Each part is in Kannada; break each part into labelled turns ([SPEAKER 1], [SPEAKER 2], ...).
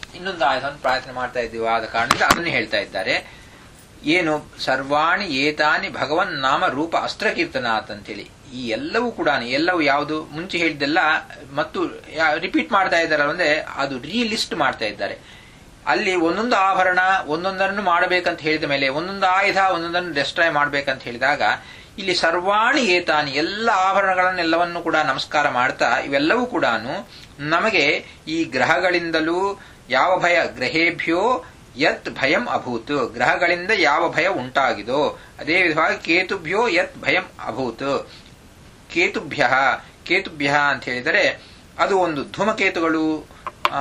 [SPEAKER 1] ಇನ್ನೊಂದು ಆಯುಧವನ್ನು ಪ್ರಾರ್ಥನೆ ಮಾಡ್ತಾ ಇದ್ದೀವಿ ಆದ ಕಾರಣದಿಂದ ಅದನ್ನು ಹೇಳ್ತಾ ಇದ್ದಾರೆ ಏನು ಸರ್ವಾಣಿ ಏತಾನಿ ಭಗವನ್ ನಾಮ ರೂಪ ಅಸ್ತ್ರ ಕೀರ್ತನಾಥ್ ಅಂತೇಳಿ ಈ ಎಲ್ಲವೂ ಕೂಡ ಎಲ್ಲವೂ ಯಾವುದು ಮುಂಚೆ ಹೇಳಿದ್ದೆಲ್ಲ ಮತ್ತು ರಿಪೀಟ್ ಮಾಡ್ತಾ ಇದ್ದಾರೆ ಅಂದ್ರೆ ಅದು ರೀಲಿಸ್ಟ್ ಮಾಡ್ತಾ ಇದ್ದಾರೆ ಅಲ್ಲಿ ಒಂದೊಂದು ಆಭರಣ ಒಂದೊಂದನ್ನು ಮಾಡಬೇಕಂತ ಹೇಳಿದ ಮೇಲೆ ಒಂದೊಂದು ಆಯುಧ ಒಂದೊಂದನ್ನು ಡೆಸ್ಟ್ರಾಯ್ ಮಾಡಬೇಕಂತ ಹೇಳಿದಾಗ ಇಲ್ಲಿ ಸರ್ವಾಣಿ ಏತಾನಿ ಎಲ್ಲ ಆಭರಣಗಳನ್ನೆಲ್ಲವನ್ನು ಕೂಡ ನಮಸ್ಕಾರ ಮಾಡ್ತಾ ಇವೆಲ್ಲವೂ ಕೂಡ ನಮಗೆ ಈ ಗ್ರಹಗಳಿಂದಲೂ ಯಾವ ಭಯ ಗ್ರಹೇಭ್ಯೋ ಯತ್ ಭಯಂ ಅಭೂತ್ ಗ್ರಹಗಳಿಂದ ಯಾವ ಭಯ ಉಂಟಾಗಿದೋ ಅದೇ ವಿಧವಾಗಿ ಕೇತುಭ್ಯೋ ಯತ್ ಭಯಂ ಅಭೂತ್ ಕೇತುಭ್ಯ ಕೇತುಭ್ಯ ಅಂತ ಹೇಳಿದರೆ ಅದು ಒಂದು ಧೂಮಕೇತುಗಳು ಆ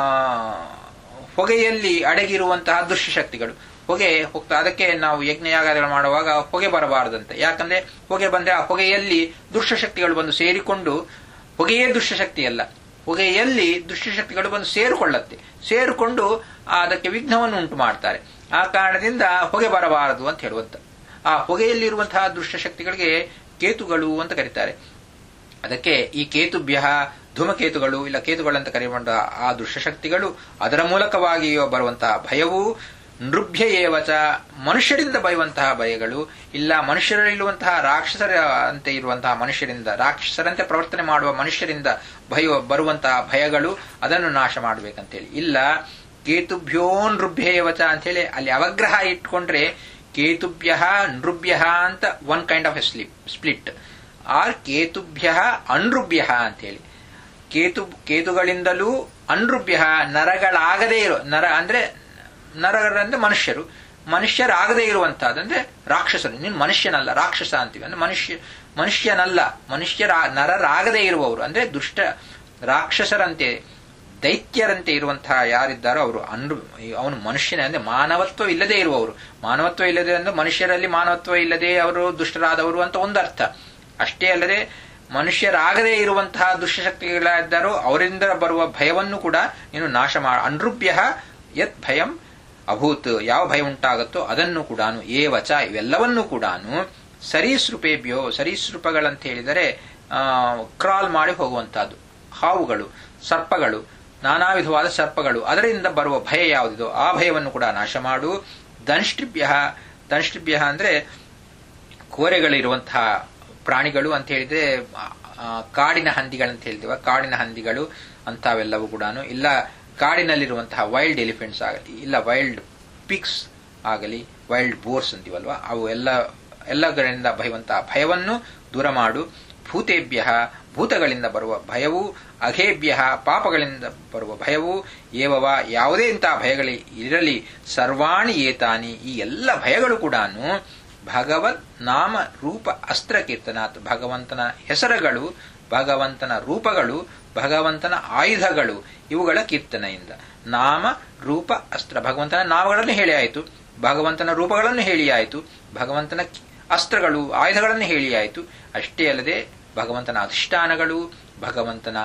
[SPEAKER 1] ಹೊಗೆಯಲ್ಲಿ ಅಡಗಿರುವಂತಹ ದುಷ್ಟಶಕ್ತಿಗಳು ಹೊಗೆ ಹೋಗ್ತಾ ಅದಕ್ಕೆ ನಾವು ಯಜ್ಞಯಾಗಗಳು ಮಾಡುವಾಗ ಹೊಗೆ ಬರಬಾರದಂತೆ ಯಾಕಂದ್ರೆ ಹೊಗೆ ಬಂದ್ರೆ ಆ ಹೊಗೆಯಲ್ಲಿ ದುಷ್ಟಶಕ್ತಿಗಳು ಬಂದು ಸೇರಿಕೊಂಡು ಹೊಗೆಯೇ ದುಷ್ಟಶಕ್ತಿ ಅಲ್ಲ ಹೊಗೆಯಲ್ಲಿ ದುಷ್ಟಶಕ್ತಿಗಳು ಬಂದು ಸೇರಿಕೊಳ್ಳುತ್ತೆ ಸೇರಿಕೊಂಡು ಅದಕ್ಕೆ ವಿಘ್ನವನ್ನು ಉಂಟು ಮಾಡ್ತಾರೆ ಆ ಕಾರಣದಿಂದ ಹೊಗೆ ಬರಬಾರದು ಅಂತ ಹೇಳುವಂತ ಆ ಹೊಗೆಯಲ್ಲಿರುವಂತಹ ದುಷ್ಟಶಕ್ತಿಗಳಿಗೆ ಕೇತುಗಳು ಅಂತ ಕರೀತಾರೆ ಅದಕ್ಕೆ ಈ ಕೇತುಭ್ಯ ಧೂಮಕೇತುಗಳು ಇಲ್ಲ ಕೇತುಗಳಂತ ಕರೆಯುವಂತಹ ಆ ದುಷ್ಟಶಕ್ತಿಗಳು ಅದರ ಮೂಲಕವಾಗಿ ಬರುವಂತಹ ಭಯವು ನೃಭ್ಯ ಏವಚ ಮನುಷ್ಯರಿಂದ ಬರುವಂತಹ ಭಯಗಳು ಇಲ್ಲ ಮನುಷ್ಯರಲ್ಲಿರುವಂತಹ ರಾಕ್ಷಸರ ಅಂತೆ ಇರುವಂತಹ ಮನುಷ್ಯರಿಂದ ರಾಕ್ಷಸರಂತೆ ಪ್ರವರ್ತನೆ ಮಾಡುವ ಮನುಷ್ಯರಿಂದ ಭಯ ಬರುವಂತಹ ಭಯಗಳು ಅದನ್ನು ನಾಶ ಮಾಡಬೇಕಂತೇಳಿ ಇಲ್ಲ ಕೇತುಭ್ಯೋ ನೃಭ್ಯ ಏವಚ ಅಂತೇಳಿ ಅಲ್ಲಿ ಅವಗ್ರಹ ಇಟ್ಕೊಂಡ್ರೆ ಕೇತುಭ್ಯ ನೃಭ್ಯ ಅಂತ one kind of a slip split or ಕೇತುಭ್ಯ ಅನೃಭ್ಯ ಅಂತೇಳಿ ಕೇತು ಕೇತುಗಳಿಂದಲೂ ಅನೃಭ್ಯ ನರಗಳಾಗದೇ ಇರೋ ನರ ಅಂದ್ರೆ ನರಗಳಂದ್ರೆ ಮನುಷ್ಯರು ಮನುಷ್ಯರಾಗದೇ ಇರುವಂತಹದಂದ್ರೆ ರಾಕ್ಷಸರು ನೀನು ಮನುಷ್ಯನಲ್ಲ ರಾಕ್ಷಸ ಅಂತೀವಿ ಅಂದ್ರೆ ಮನುಷ್ಯ ಮನುಷ್ಯನಲ್ಲ ಮನುಷ್ಯರ ನರರಾಗದೇ ಇರುವವರು ಅಂದ್ರೆ ದುಷ್ಟ ರಾಕ್ಷಸರಂತೆ ದೈತ್ಯರಂತೆ ಇರುವಂತಹ ಯಾರಿದ್ದಾರೋ ಅವರು ಅನ್ರು ಅವನು ಮನುಷ್ಯನೇ ಅಂದ್ರೆ ಮಾನವತ್ವ ಇಲ್ಲದೆ ಇರುವವರು ಮಾನವತ್ವ ಇಲ್ಲದೆ ಅಂದ್ರೆ ಮನುಷ್ಯರಲ್ಲಿ ಮಾನವತ್ವ ಇಲ್ಲದೆ ಅವರು ದುಷ್ಟರಾದವರು ಅಂತ ಒಂದು ಅರ್ಥ ಅಷ್ಟೇ ಅಲ್ಲದೆ ಮನುಷ್ಯರಾಗದೇ ಇರುವಂತಹ ದುಷ್ಟಶಕ್ತಿಗಳಿದ್ದಾರೋ ಅವರಿಂದ ಬರುವ ಭಯವನ್ನು ಕೂಡ ನೀನು ನಾಶ ಮಾಡ ಅನೃಭ್ಯ ಯತ್ ಭಯಂ ಅಭೂತ್ ಯಾವ ಭಯ ಉಂಟಾಗುತ್ತೋ ಅದನ್ನು ಕೂಡ ಏವಚ ಇವೆಲ್ಲವನ್ನೂ ಕೂಡ ಸರೀಸೃಪೇಭ್ಯೋ ಸರೀಸೃಪಗಳಂತ ಹೇಳಿದರೆ ಕ್ರಾಲ್ ಮಾಡಿ ಹೋಗುವಂತಹದ್ದು ಹಾವುಗಳು ಸರ್ಪಗಳು ನಾನಾ ವಿಧವಾದ ಸರ್ಪಗಳು ಅದರಿಂದ ಬರುವ ಭಯ ಯಾವುದಿದೋ ಆ ಭಯವನ್ನು ಕೂಡ ನಾಶ ಮಾಡು ದಂಷ್ಟಿಭ್ಯ ದಂಷ್ಟಿಭ್ಯ ಅಂದ್ರೆ ಕೋರೆಗಳಿರುವಂತಹ ಪ್ರಾಣಿಗಳು ಅಂತ ಹೇಳಿದ್ರೆ ಕಾಡಿನ ಹಂದಿಗಳಂತ ಹೇಳ್ತೀವ ಕಾಡಿನ ಹಂದಿಗಳು ಅಂತಾವೆಲ್ಲವೂ ಕೂಡ ಇಲ್ಲ ಕಾಡಿನಲ್ಲಿರುವಂತಹ ವೈಲ್ಡ್ ಎಲಿಫೆಂಟ್ಸ್ ಆಗಲಿ ಇಲ್ಲ ವೈಲ್ಡ್ ಪಿಕ್ಸ್ ಆಗಲಿ ವೈಲ್ಡ್ ಬೋರ್ಸ್ ಅಂತೀವಲ್ವಾ ಅವು ಎಲ್ಲ ಎಲ್ಲಗಳಿಂದ ಭಯವಂತಹ ಭಯವನ್ನು ದೂರ ಮಾಡು ಭೂತೇಭ್ಯ ಭೂತಗಳಿಂದ ಬರುವ ಭಯವು ಅಘೇಭ್ಯ ಪಾಪಗಳಿಂದ ಬರುವ ಭಯವು ಏವವ ಯಾವುದೇ ಇಂತಹ ಭಯಗಳಿ ಇರಲಿ ಸರ್ವಾಣಿ ಏತಾನಿ ಈ ಎಲ್ಲ ಭಯಗಳು ಕೂಡ ಭಗವತ್ ನಾಮ ರೂಪ ಅಸ್ತ್ರ ಕೀರ್ತನಾಥ್ ಭಗವಂತನ ಹೆಸರುಗಳು ಭಗವಂತನ ರೂಪಗಳು ಭಗವಂತನ ಆಯುಧಗಳು ಇವುಗಳ ಕೀರ್ತನೆಯಿಂದ ನಾಮ ರೂಪ ಅಸ್ತ್ರ ಭಗವಂತನ ನಾಮಗಳನ್ನು ಹೇಳಿ ಆಯಿತು ಭಗವಂತನ ರೂಪಗಳನ್ನು ಹೇಳಿ ಆಯಿತು ಭಗವಂತನ ಅಸ್ತ್ರಗಳು ಆಯುಧಗಳನ್ನು ಹೇಳಿ ಆಯಿತು ಅಷ್ಟೇ ಅಲ್ಲದೆ ಭಗವಂತನ ಅಧಿಷ್ಠಾನಗಳು ಭಗವಂತನ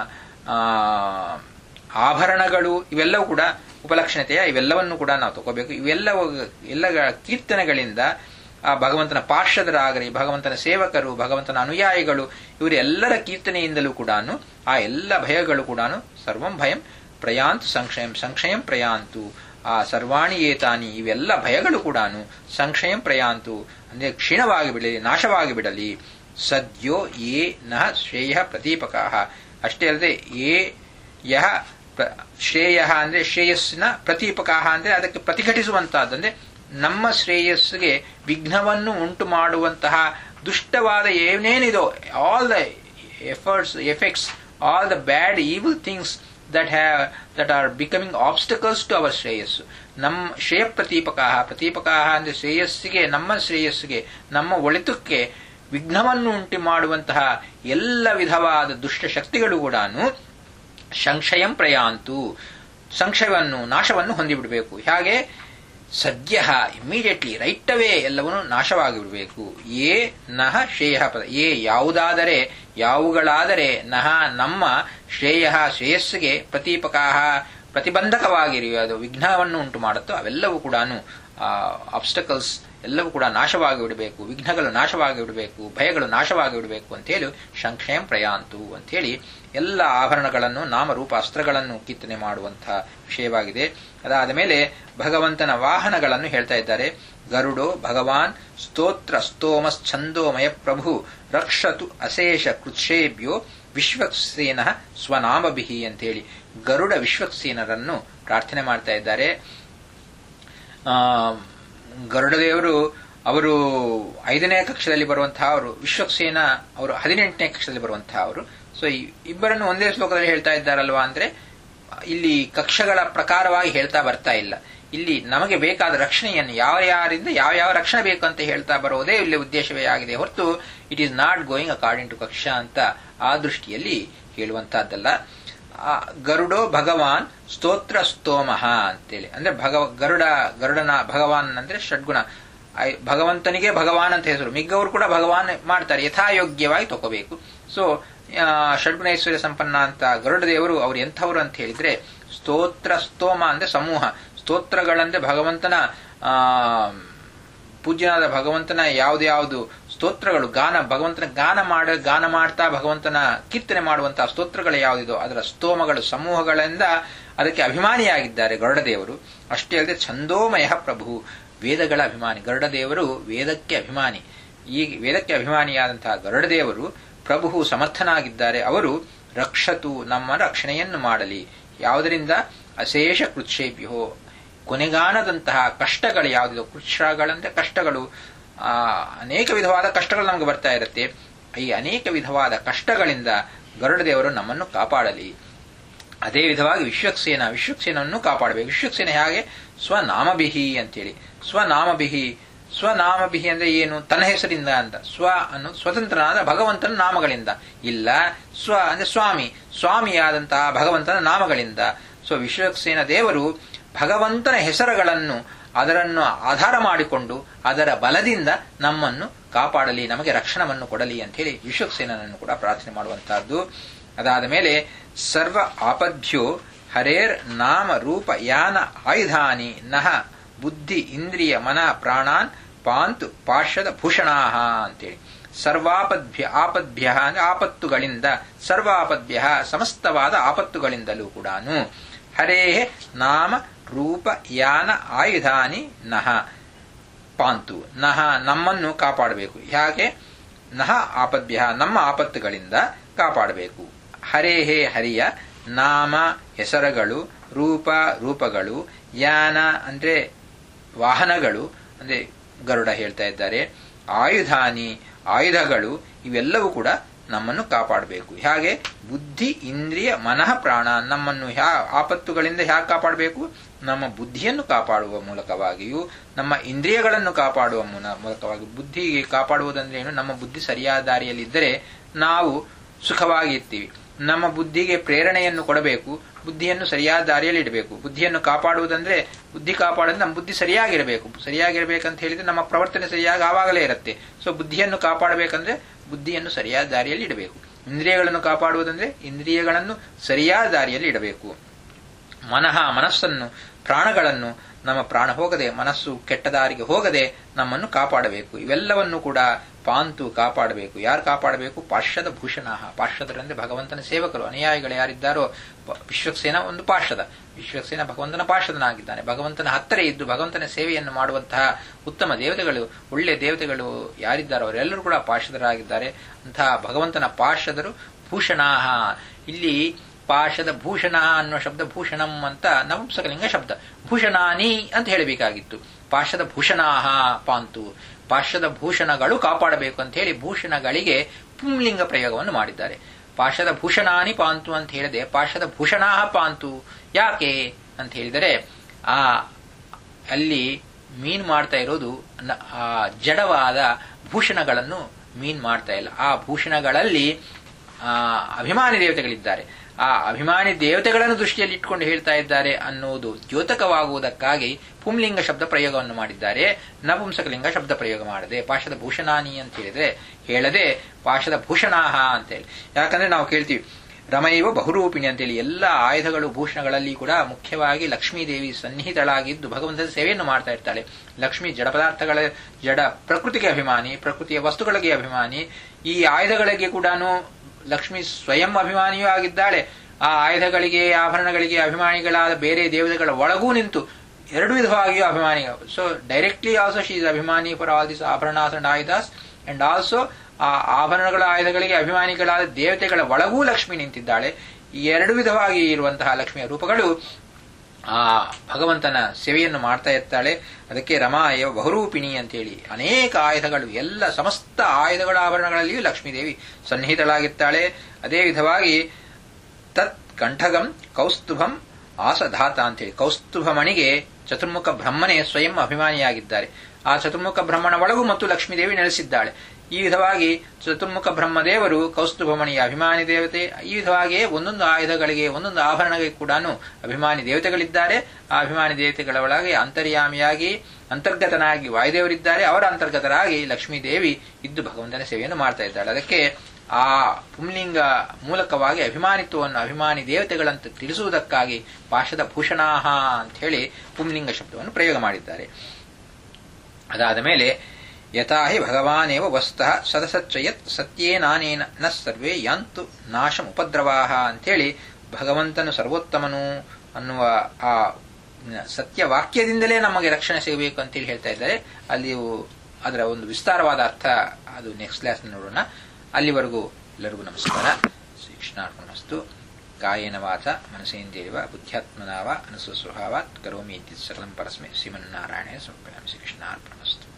[SPEAKER 1] ಆಭರಣಗಳು ಇವೆಲ್ಲವೂ ಕೂಡ ಉಪಲಕ್ಷಣತೆಯ ಇವೆಲ್ಲವನ್ನು ಕೂಡ ನಾವು ತಗೋಬೇಕು ಇವೆಲ್ಲ ಎಲ್ಲ ಕೀರ್ತನೆಗಳಿಂದ ಆ ಭಗವಂತನ ಪಾರ್ಷದರಾಗಲಿ ಭಗವಂತನ ಸೇವಕರು ಭಗವಂತನ ಅನುಯಾಯಿಗಳು ಇವರೆಲ್ಲರ ಕೀರ್ತನೆಯಿಂದಲೂ ಕೂಡ ಆ ಎಲ್ಲ ಭಯಗಳು ಕೂಡ ಸರ್ವಂ ಭಯಂ ಪ್ರಯಾಂತು ಸಂಕ್ಷಯಂ ಸಂಕ್ಷಯಂ ಪ್ರಯಾಂತು ಆ ಸರ್ವಾಣಿ ಏತಾನಿ ಇವೆಲ್ಲ ಭಯಗಳು ಕೂಡ ಸಂಕ್ಷಯಂ ಪ್ರಯಾಂತು ಅಂದ್ರೆ ಕ್ಷೀಣವಾಗಿ ಬಿಡಲಿ ನಾಶವಾಗಿ ಬಿಡಲಿ ಸದ್ಯೋ ಯೇ ನಃ ಶ್ರೇಯ ಪ್ರದೀಪಕ ಅಷ್ಟೇ ಅಲ್ಲದೆ ಯೇ ಯಹ ಶ್ರೇಯ ಅಂದ್ರೆ ಶ್ರೇಯಸ್ಸಿನ ಪ್ರತೀಪಕ ಅಂದ್ರೆ ಅದಕ್ಕೆ ಪ್ರತಿಘಟಿಸುವಂತಹದ್ದಂದ್ರೆ ನಮ್ಮ ಶ್ರೇಯಸ್ಸಿಗೆ ವಿಘ್ನವನ್ನು ಉಂಟು ಮಾಡುವಂತಹ ದುಷ್ಟವಾದ ಏನೇನಿದೋ all the efforts effects all the bad evil things that have that are becoming obstacles to our ಶ್ರೇಯಸ್ಸು ನಮ್ಮ ಶ್ರೇಯ ಪ್ರತೀಪಕ ಪ್ರತೀಪಕ ಅಂದ್ರೆ ಶ್ರೇಯಸ್ಸಿಗೆ ನಮ್ಮ ಶ್ರೇಯಸ್ಸಿಗೆ ನಮ್ಮ ಒಳಿತಕ್ಕೆ ವಿಘ್ನವನ್ನು ಉಂಟು ಮಾಡುವಂತಹ ಎಲ್ಲ ವಿಧವಾದ ದುಷ್ಟ ಶಕ್ತಿಗಳು ಕೂಡ ಸಂಶಯಂ ಪ್ರಯಾಂತು ಸಂಶಯವನ್ನು ನಾಶವನ್ನು ಹೊಂದಿಬಿಡಬೇಕು ಹಾಗೆ ಸದ್ಯ ಇಮಿಡಿಯೇಟ್ಲಿ ರೈಟ್ ಅವೇ ಎಲ್ಲವನ್ನೂ ನಾಶವಾಗಿ ಬಿಡಬೇಕು ಏ ನಹ ಶ್ರೇಯ ಪದ ಏ ಯಾವುದಾದರೆ ಯಾವುಗಳಾದರೆ ನಹ ನಮ್ಮ ಶ್ರೇಯ ಶ್ರೇಯಸ್ಸಿಗೆ ಪ್ರತೀಪಕಾ ಪ್ರತಿಬಂಧಕವಾಗಿರುವ ಅದು ವಿಘ್ನವನ್ನು ಉಂಟು ಮಾಡುತ್ತೋ ಅವೆಲ್ಲವೂ ಕೂಡ ಆಬ್ಸ್ಟಕಲ್ಸ್ ಎಲ್ಲವೂ ಕೂಡ ನಾಶವಾಗಿ ಬಿಡಬೇಕು ವಿಘ್ನಗಳು ನಾಶವಾಗಿ ಬಿಡಬೇಕು ಭಯಗಳು ನಾಶವಾಗಿ ಬಿಡಬೇಕು ಅಂತೇಳಿ ಸಂಕ್ಷೇಮ ಪ್ರಯಾಂತು ಅಂತೇಳಿ ಎಲ್ಲ ಆಭರಣಗಳನ್ನು ನಾಮರೂಪ ಅಸ್ತ್ರಗಳನ್ನು ಕಿತ್ತನೆ ಮಾಡುವಂತಹ ವಿಷಯವಾಗಿದೆ ಅದಾದ ಮೇಲೆ ಭಗವಂತನ ವಾಹನಗಳನ್ನು ಹೇಳ್ತಾ ಇದ್ದಾರೆ ಗರುಡೋ ಭಗವಾನ್ ಸ್ತೋತ್ರ ಸ್ತೋಮಶ್ಚಂದೋಮಯ ಪ್ರಭು ರಕ್ಷತು ಅಶೇಷ ಕೃತ್ಸೇಭ್ಯೋ ವಿಶ್ವಕ್ಸೇನ ಸ್ವನಾಮಭಿಹಿ ಅಂತೇಳಿ ಗರುಡ ವಿಶ್ವಕ್ಸೇನರನ್ನು ಪ್ರಾರ್ಥನೆ ಮಾಡ್ತಾ ಇದ್ದಾರೆ ಆ ಗರುಡದೇವರು ಅವರು ಐದನೇ ಕಕ್ಷದಲ್ಲಿ ಬರುವಂತಹ ಅವರು ವಿಶ್ವಕ್ಸೇನ ಅವರು ಹದಿನೆಂಟನೇ ಕಕ್ಷದಲ್ಲಿ ಬರುವಂತಹ ಅವರು ಸೊ ಇಬ್ಬರನ್ನು ಒಂದೇ ಶ್ಲೋಕದಲ್ಲಿ ಹೇಳ್ತಾ ಇದ್ದಾರಲ್ವಾ ಅಂದ್ರೆ ಇಲ್ಲಿ ಕಕ್ಷಗಳ ಪ್ರಕಾರವಾಗಿ ಹೇಳ್ತಾ ಬರ್ತಾ ಇಲ್ಲ ಇಲ್ಲಿ ನಮಗೆ ಬೇಕಾದ ರಕ್ಷಣೆಯನ್ನು ಯಾವ ಯಾರಿಂದ ಯಾವ ಯಾವ ರಕ್ಷಣೆ ಬೇಕು ಅಂತ ಹೇಳ್ತಾ ಬರೋದೇ ಇಲ್ಲಿ ಉದ್ದೇಶವೇ ಆಗಿದೆ ಹೊರತು it is not going according to ಕಕ್ಷಾ ಅಂತ ಆ ದೃಷ್ಟಿಯಲ್ಲಿ ಹೇಳುವಂತಹದ್ದಲ್ಲ ಗರುಡೋ ಭಗವಾನ್ ಸ್ತೋತ್ರ ಸ್ತೋಮಃ ಅಂತೇಳಿ ಅಂದ್ರೆ ಭಗವ ಗರುಡ ಗರುಡನ ಭಗವಾನ್ ಅಂದ್ರೆ ಷಡ್ಗುಣ ಭಗವಂತನಿಗೆ ಭಗವಾನ್ ಅಂತ ಹೆಸರು ಮಿಗ್ಗವರು ಕೂಡ ಭಗವಾನ್ ಮಾಡ್ತಾರೆ ಯಥಾಯೋಗ್ಯವಾಗಿ ತಗೋಬೇಕು ಸೊ ಷಡ್ಗುಣೇಶ್ವರ್ಯ ಸಂಪನ್ನ ಅಂತ ಗರುಡ ದೇವರು ಅವ್ರು ಎಂಥವ್ರು ಅಂತ ಹೇಳಿದ್ರೆ ಸ್ತೋತ್ರ ಸ್ತೋಮ ಅಂದ್ರೆ ಸಮೂಹ ಸ್ತೋತ್ರಗಳಂದ್ರೆ ಭಗವಂತನ ಆ ಪೂಜ್ಯನಾದ ಭಗವಂತನ ಯಾವ್ದು ಯಾವುದು ಸ್ತೋತ್ರಗಳು ಗಾನ ಭಗವಂತನ ಗಾನ ಮಾಡ ಗಾನ ಮಾಡ್ತಾ ಭಗವಂತನ ಕೀರ್ತನೆ ಮಾಡುವಂತಹ ಸ್ತೋತ್ರಗಳು ಯಾವುದಿದೋ ಅದರ ಸ್ತೋಮಗಳು ಸಮೂಹಗಳಿಂದ ಅದಕ್ಕೆ ಅಭಿಮಾನಿಯಾಗಿದ್ದಾರೆ ಗರುಡದೇವರು ಅಷ್ಟೇ ಅಲ್ಲದೆ ಛಂದೋಮಯ ಪ್ರಭು ವೇದಗಳ ಅಭಿಮಾನಿ ಗರುಡದೇವರು ವೇದಕ್ಕೆ ಅಭಿಮಾನಿ ಈ ವೇದಕ್ಕೆ ಅಭಿಮಾನಿಯಾದಂತಹ ಗರುಡದೇವರು ಪ್ರಭು ಸಮರ್ಥನಾಗಿದ್ದಾರೆ ಅವರು ರಕ್ಷತು ನಮ್ಮ ರಕ್ಷಣೆಯನ್ನು ಮಾಡಲಿ ಯಾವುದರಿಂದ ಅಶೇಷ ಕೃತ್ಸೇಭ್ಯೋ ಕೊನೆಗಾನದಂತಹ ಕಷ್ಟಗಳು ಯಾವುದಿದೋ ಕೃಚ್ಛಗಳಂದ್ರೆ ಕಷ್ಟಗಳು ಆ ಅನೇಕ ವಿಧವಾದ ಕಷ್ಟಗಳು ನಮಗೆ ಬರ್ತಾ ಇರುತ್ತೆ ಈ ಅನೇಕ ವಿಧವಾದ ಕಷ್ಟಗಳಿಂದ ಗರುಡದೇವರು ನಮ್ಮನ್ನು ಕಾಪಾಡಲಿ ಅದೇ ವಿಧವಾಗಿ ವಿಶ್ವಕ್ಸೇನ ವಿಶ್ವಕ್ಸೇನನ್ನು ಕಾಪಾಡಬೇಕು ವಿಶ್ವಕ್ಸೇನ ಹೇಗೆ ಸ್ವನಾಮಬಿಹಿ ಅಂತೇಳಿ ಸ್ವನಾಮಬಿಹಿ ಸ್ವನಾಮಬಿಹಿ ಅಂದ್ರೆ ಏನು ತನ್ನ ಹೆಸರಿಂದ ಅಂತ ಸ್ವ ಅನ್ನು ಸ್ವತಂತ್ರನಾದ ಭಗವಂತನ ನಾಮಗಳಿಂದ ಇಲ್ಲ ಸ್ವ ಅಂದ್ರೆ ಸ್ವಾಮಿ ಸ್ವಾಮಿಯಾದಂತಹ ಭಗವಂತನ ನಾಮಗಳಿಂದ ಸೊ ವಿಶ್ವಕ್ಸೇನ ದೇವರು ಭಗವಂತನ ಹೆಸರುಗಳನ್ನು ಅದರನ್ನು ಆಧಾರ ಮಾಡಿಕೊಂಡು ಅದರ ಬಲದಿಂದ ನಮ್ಮನ್ನು ಕಾಪಾಡಲಿ ನಮಗೆ ರಕ್ಷಣವನ್ನು ಕೊಡಲಿ ಅಂತ ಹೇಳಿ ವಿಶ್ವಕ್ಸೇನನ್ನು ಕೂಡ ಪ್ರಾರ್ಥನೆ ಮಾಡುವಂತಹದ್ದು ಅದಾದ ಮೇಲೆ ಸರ್ವ ಆಪದ್ಯೋ ಹರೇರ್ ನಾಮ ರೂಪ ಯಾನ ಆಯುಧಾನಿ ನಹ ಬುದ್ಧಿ ಇಂದ್ರಿಯ ಮನ ಪ್ರಾಣಾನ್ ಪಾಂತು ಪಾರ್ಶ್ವದ ಭೂಷಣಾಹ ಅಂತೇಳಿ ಸರ್ವಾಪದ್ಭ್ಯ ಆಪದ್ಭ್ಯ ಅಂದ್ರೆ ಆಪತ್ತುಗಳಿಂದ ಸರ್ವಾಪದ್ಭ್ಯ ಸಮಸ್ತವಾದ ಆಪತ್ತುಗಳಿಂದಲೂ ಕೂಡ ಹರೇ ನಾಮ ರೂಪ ಯಾನ ಆಯುಧಾನಿ ನಹ ಪಾಂತು ನಹ ನಮ್ಮನ್ನು ಕಾಪಾಡಬೇಕು ಯಾಕೆ ನಹ ಆಪದ್ಭ್ಯ ನಮ್ಮ ಆಪತ್ತುಗಳಿಂದ ಕಾಪಾಡಬೇಕು ಹರೇ ಹೇ ಹರಿಯ ನಾಮ ಹೆಸರುಗಳು ರೂಪ ರೂಪಗಳು ಯಾನ ಅಂದ್ರೆ ವಾಹನಗಳು ಅಂದ್ರೆ ಗರುಡ ಹೇಳ್ತಾ ಇದ್ದಾರೆ ಆಯುಧಾನಿ ಆಯುಧಗಳು ಇವೆಲ್ಲವೂ ಕೂಡ ನಮ್ಮನ್ನು ಕಾಪಾಡಬೇಕು ಹಾಗೆ ಬುದ್ಧಿ ಇಂದ್ರಿಯ ಮನಃ ಪ್ರಾಣ ನಮ್ಮನ್ನು ಹ್ಯಾ ಆಪತ್ತುಗಳಿಂದ ಹ್ಯಾಗೆ ಕಾಪಾಡಬೇಕು ನಮ್ಮ ಬುದ್ಧಿಯನ್ನು ಕಾಪಾಡುವ ಮೂಲಕವಾಗಿಯೂ ನಮ್ಮ ಇಂದ್ರಿಯಗಳನ್ನು ಕಾಪಾಡುವ ಮೂಲಕವಾಗಿ ಬುದ್ಧಿಗೆ ಕಾಪಾಡುವುದಂದ್ರೆ ಏನು ನಮ್ಮ ಬುದ್ಧಿ ಸರಿಯಾದ ದಾರಿಯಲ್ಲಿದ್ದರೆ ನಾವು ಸುಖವಾಗಿ ಇರ್ತೀವಿ ನಮ್ಮ ಬುದ್ಧಿಗೆ ಪ್ರೇರಣೆಯನ್ನು ಕೊಡಬೇಕು ಬುದ್ಧಿಯನ್ನು ಸರಿಯಾದ ದಾರಿಯಲ್ಲಿ ಇಡಬೇಕು ಬುದ್ಧಿಯನ್ನು ಕಾಪಾಡುವುದಂದ್ರೆ ಬುದ್ಧಿ ಕಾಪಾಡೋದು ನಮ್ಮ ಬುದ್ಧಿ ಸರಿಯಾಗಿರಬೇಕು ಸರಿಯಾಗಿರ್ಬೇಕಂತ ಹೇಳಿದ್ರೆ ನಮ್ಮ ಪ್ರವರ್ತನೆ ಸರಿಯಾಗಿ ಆವಾಗಲೇ ಇರುತ್ತೆ ಸೊ ಬುದ್ಧಿಯನ್ನು ಕಾಪಾಡಬೇಕಂದ್ರೆ ಬುದ್ಧಿಯನ್ನು ಸರಿಯಾದ ದಾರಿಯಲ್ಲಿ ಇಡಬೇಕು ಇಂದ್ರಿಯಗಳನ್ನು ಕಾಪಾಡುವುದಂದ್ರೆ ಇಂದ್ರಿಯಗಳನ್ನು ಸರಿಯಾದ ದಾರಿಯಲ್ಲಿ ಇಡಬೇಕು ಮನಃ ಮನಸ್ಸನ್ನು ಪ್ರಾಣಗಳನ್ನು ನಮ್ಮ ಪ್ರಾಣ ಹೋಗದೆ ಮನಸ್ಸು ಕೆಟ್ಟ ದಾರಿಗೆ ಹೋಗದೆ ನಮ್ಮನ್ನು ಕಾಪಾಡಬೇಕು ಇವೆಲ್ಲವನ್ನು ಕೂಡ ಪಾಂತು ಕಾಪಾಡಬೇಕು ಯಾರು ಕಾಪಾಡಬೇಕು ಪಾರ್ಶ್ವದ ಭೂಷಣ ಪಾರ್ಶ್ವದರಂದ್ರೆ ಭಗವಂತನ ಸೇವಕರು ಅನುಯಾಯಿಗಳು ಯಾರಿದ್ದಾರೋ ವಿಶ್ವಕ್ಸೇನ ಒಂದು ಪಾರ್ಶ್ವದ ವಿಶ್ವಕ್ಸೇನ ಭಗವಂತನ ಪಾರ್ಶ್ವದನಾಗಿದ್ದಾನೆ ಭಗವಂತನ ಹತ್ತಿರ ಇದ್ದು ಭಗವಂತನ ಸೇವೆಯನ್ನು ಮಾಡುವಂತಹ ಉತ್ತಮ ದೇವತೆಗಳು ಒಳ್ಳೆಯ ದೇವತೆಗಳು ಯಾರಿದ್ದಾರೋ ಅವರೆಲ್ಲರೂ ಕೂಡ ಪಾರ್ಶ್ವದರಾಗಿದ್ದಾರೆ ಅಂತಹ ಭಗವಂತನ ಪಾರ್ಶ್ವದರು ಭೂಷಣಾಹ ಇಲ್ಲಿ ಪಾಶದ ಭೂಷಣ ಅನ್ನುವ ಶಬ್ದ ಭೂಷಣಂ ಅಂತ ನಪುಂಸಕಲಿಂಗ ಶಬ್ದ ಭೂಷಣಾನಿ ಅಂತ ಹೇಳಬೇಕಾಗಿತ್ತು ಪಾಶದ ಭೂಷಣಾಹ ಪಾಂತು ಪಾಶದ ಭೂಷಣಗಳು ಕಾಪಾಡಬೇಕು ಅಂತ ಹೇಳಿ ಭೂಷಣಗಳಿಗೆ ಪುಂಲಿಂಗ ಪ್ರಯೋಗವನ್ನು ಮಾಡಿದ್ದಾರೆ ಪಾಶದ ಭೂಷಣಾನಿ ಪಾಂತು ಅಂತ ಹೇಳಿದೆ ಪಾಶದ ಭೂಷಣಾಹ ಪಾಂತು ಯಾಕೆ ಅಂತ ಹೇಳಿದರೆ ಆ ಅಲ್ಲಿ ಮೀನ್ ಮಾಡ್ತಾ ಇರೋದು ಆ ಜಡವಾದ ಭೂಷಣಗಳನ್ನು ಮೀನ್ ಮಾಡ್ತಾ ಇಲ್ಲ ಆ ಭೂಷಣಗಳಲ್ಲಿ ಆ ಅಭಿಮಾನಿ ದೇವತೆಗಳಿದ್ದಾರೆ ಆ ಅಭಿಮಾನಿ ದೇವತೆಗಳನ್ನು ದೃಷ್ಟಿಯಲ್ಲಿ ಇಟ್ಕೊಂಡು ಹೇಳ್ತಾ ಇದ್ದಾರೆ ಅನ್ನುವುದು ದ್ಯೋತಕವಾಗುವುದಕ್ಕಾಗಿ ಪುಂಲಿಂಗ ಶಬ್ದ ಪ್ರಯೋಗವನ್ನು ಮಾಡಿದ್ದಾರೆ ನಪುಂಸಕಲಿಂಗ ಶಬ್ದ ಪ್ರಯೋಗ ಮಾಡದೆ ಪಾಶದ ಭೂಷಣಾನಿ ಅಂತ ಹೇಳಿದ್ರೆ ಹೇಳದೆ ಪಾಶದ ಭೂಷಣಾಹ ಅಂತ ಹೇಳಿ ಯಾಕಂದ್ರೆ ನಾವು ಕೇಳ್ತೀವಿ ರಮೈವ ಬಹುರೂಪಿಣಿ ಅಂತೇಳಿ ಎಲ್ಲ ಆಯುಧಗಳು ಭೂಷಣಗಳಲ್ಲಿ ಕೂಡ ಮುಖ್ಯವಾಗಿ ಲಕ್ಷ್ಮೀದೇವಿ ಸನ್ನಿಹಿತಳಾಗಿದ್ದು ಭಗವಂತನ ಸೇವೆಯನ್ನು ಮಾಡ್ತಾ ಇರ್ತಾಳೆ ಲಕ್ಷ್ಮಿ ಜಡ ಪದಾರ್ಥಗಳ ಜಡ ಪ್ರಕೃತಿಗೆ ಅಭಿಮಾನಿ ಪ್ರಕೃತಿಯ ವಸ್ತುಗಳಿಗೆ ಅಭಿಮಾನಿ ಈ ಆಯುಧಗಳಿಗೆ ಕೂಡ ಲಕ್ಷ್ಮಿ ಸ್ವಯಂ ಅಭಿಮಾನಿಯೂ ಆಗಿದ್ದಾಳೆ ಆ ಆಯುಧಗಳಿಗೆ ಆಭರಣಗಳಿಗೆ ಅಭಿಮಾನಿಗಳಾದ ಬೇರೆ ದೇವತೆಗಳ ಒಳಗೂ ನಿಂತು ಎರಡು ವಿಧವಾಗಿಯೂ ಅಭಿಮಾನಿ so directly also she is ಅಭಿಮಾನಿ ಫಾರ್ ಆಲ್ ದಿಸ್ ಆಭರಣಾಸ್ ಅಂಡ್ ಆಯುಧಾಸ್ ಅಂಡ್ ಆಲ್ಸೋ ಆ ಆಭರಣಗಳ ಆಯುಧಗಳಿಗೆ ಅಭಿಮಾನಿಗಳಾದ ದೇವತೆಗಳ ಒಳಗೂ ಲಕ್ಷ್ಮಿ ನಿಂತಿದ್ದಾಳೆ ಈ ಎರಡು ವಿಧವಾಗಿ ಇರುವಂತಹ ಲಕ್ಷ್ಮಿಯ ರೂಪಗಳು ಆ ಭಗವಂತನ ಸೇವೆಯನ್ನು ಮಾಡ್ತಾ ಇರ್ತಾಳೆ ಅದಕ್ಕೆ ರಮಾಯ ಬಹುರೂಪಿಣಿ ಅಂತೇಳಿ ಅನೇಕ ಆಯುಧಗಳು ಎಲ್ಲ ಸಮಸ್ತ ಆಯುಧಗಳ ಆಭರಣಗಳಲ್ಲಿಯೂ ಲಕ್ಷ್ಮೀದೇವಿ ಸನ್ನಿಹಿತಳಾಗಿರ್ತಾಳೆ ಅದೇ ವಿಧವಾಗಿ ತತ್ ಕಂಠಗಂ ಕೌಸ್ತುಭಂ ಆಸಧಾತ ಅಂತೇಳಿ ಕೌಸ್ತುಭಮಣಿಗೆ ಚತುರ್ಮುಖ ಬ್ರಹ್ಮನೇ ಸ್ವಯಂ ಅಭಿಮಾನಿಯಾಗಿದ್ದಾರೆ ಆ ಚತುರ್ಮುಖ ಬ್ರಹ್ಮನ ಒಳಗೂ ಮತ್ತು ಲಕ್ಷ್ಮೀದೇವಿ ನೆಲೆಸಿದ್ದಾಳೆ ಈ ವಿಧವಾಗಿ ಚತುರ್ಮುಖ ಬ್ರಹ್ಮದೇವರು ಕೌಸ್ತುಭಮಣಿಯ ಅಭಿಮಾನಿ ದೇವತೆ ಈ ವಿಧವಾಗಿಯೇ ಒಂದೊಂದು ಆಯುಧಗಳಿಗೆ ಒಂದೊಂದು ಆಭರಣಗಳಿಗೆ ಕೂಡ ಅಭಿಮಾನಿ ದೇವತೆಗಳಿದ್ದಾರೆ ಆ ಅಭಿಮಾನಿ ದೇವತೆಗಳ ಒಳಗೆ ಅಂತರ್ಯಾಮಿಯಾಗಿ ಅಂತರ್ಗತನಾಗಿ ವಾಯುದೇವರಿದ್ದಾರೆ ಅವರ ಅಂತರ್ಗತರಾಗಿ ಲಕ್ಷ್ಮೀದೇವಿ ಇದ್ದು ಭಗವಂತನ ಸೇವೆಯನ್ನು ಮಾಡ್ತಾ ಇದ್ದಾಳೆ ಅದಕ್ಕೆ ಆ ಪುಂಲಿಂಗ ಮೂಲಕವಾಗಿ ಅಭಿಮಾನಿತ್ವವನ್ನು ಅಭಿಮಾನಿ ದೇವತೆಗಳಂತ ತಿಳಿಸುವುದಕ್ಕಾಗಿ ಪಾಶದ ಭೂಷಣಾಹ ಅಂತ ಹೇಳಿ ಪುಂಲಿಂಗ ಶಬ್ದವನ್ನು ಪ್ರಯೋಗ ಮಾಡಿದ್ದಾರೆ ಅದಾದ ಮೇಲೆ ಯಥಾ ಹಿ ಭಗವಾನೇವ ವಸ್ತಃ ಸದಸಚ್ಚಯತ್ ಸತ್ಯೇನಾನೇನ ನ ಸರ್ವೇ ಯಾಂತು ನಾಶಂ ಉಪದ್ರವಾಹ ಅಂಥೇಳಿ ಭಗವಂತನು ಸರ್ವೋತ್ತಮನು ಅನ್ನುವ ಆ ಸತ್ಯ ವಾಕ್ಯದಿಂದಲೇ ನಮಗೆ ರಕ್ಷಣೆ ಸಿಗಬೇಕು ಅಂತೇಳಿ ಹೇಳ್ತಾ ಇದ್ದಾರೆ ಅಲ್ಲಿ ಅದರ ಒಂದು ವಿಸ್ತಾರವಾದ ಅರ್ಥ ಅದು ನೆಕ್ಸ್ಟ್ ಕ್ಲಾಸ್ ನೋಡೋಣ ಅಲ್ಲಿವರೆಗೂ ಎಲ್ಲರಿಗೂ ನಮಸ್ಕಾರ ಶ್ರೀ ಕೃಷ್ಣಾರ್ಪಣಸ್ತು ಕಾಯೇನ ವಾಚ ಮನಸೇಂದ್ರಿಯವ ಬುದ್ಧ್ಯಾತ್ಮನಾವ ಅನಸುಸ್ವಭಾವಾತ್ ಕರೋಮಿ ಇತ್ಯ ಸಕಲಂ ಪರಸ್ಮೈ ಶ್ರೀಮನ್ನಾರಾಯಣ ಸಮರ್ಪಯಾಮಿ ಶ್ರೀ ಕೃಷ್ಣಾರ್ಪಣಸ್ತು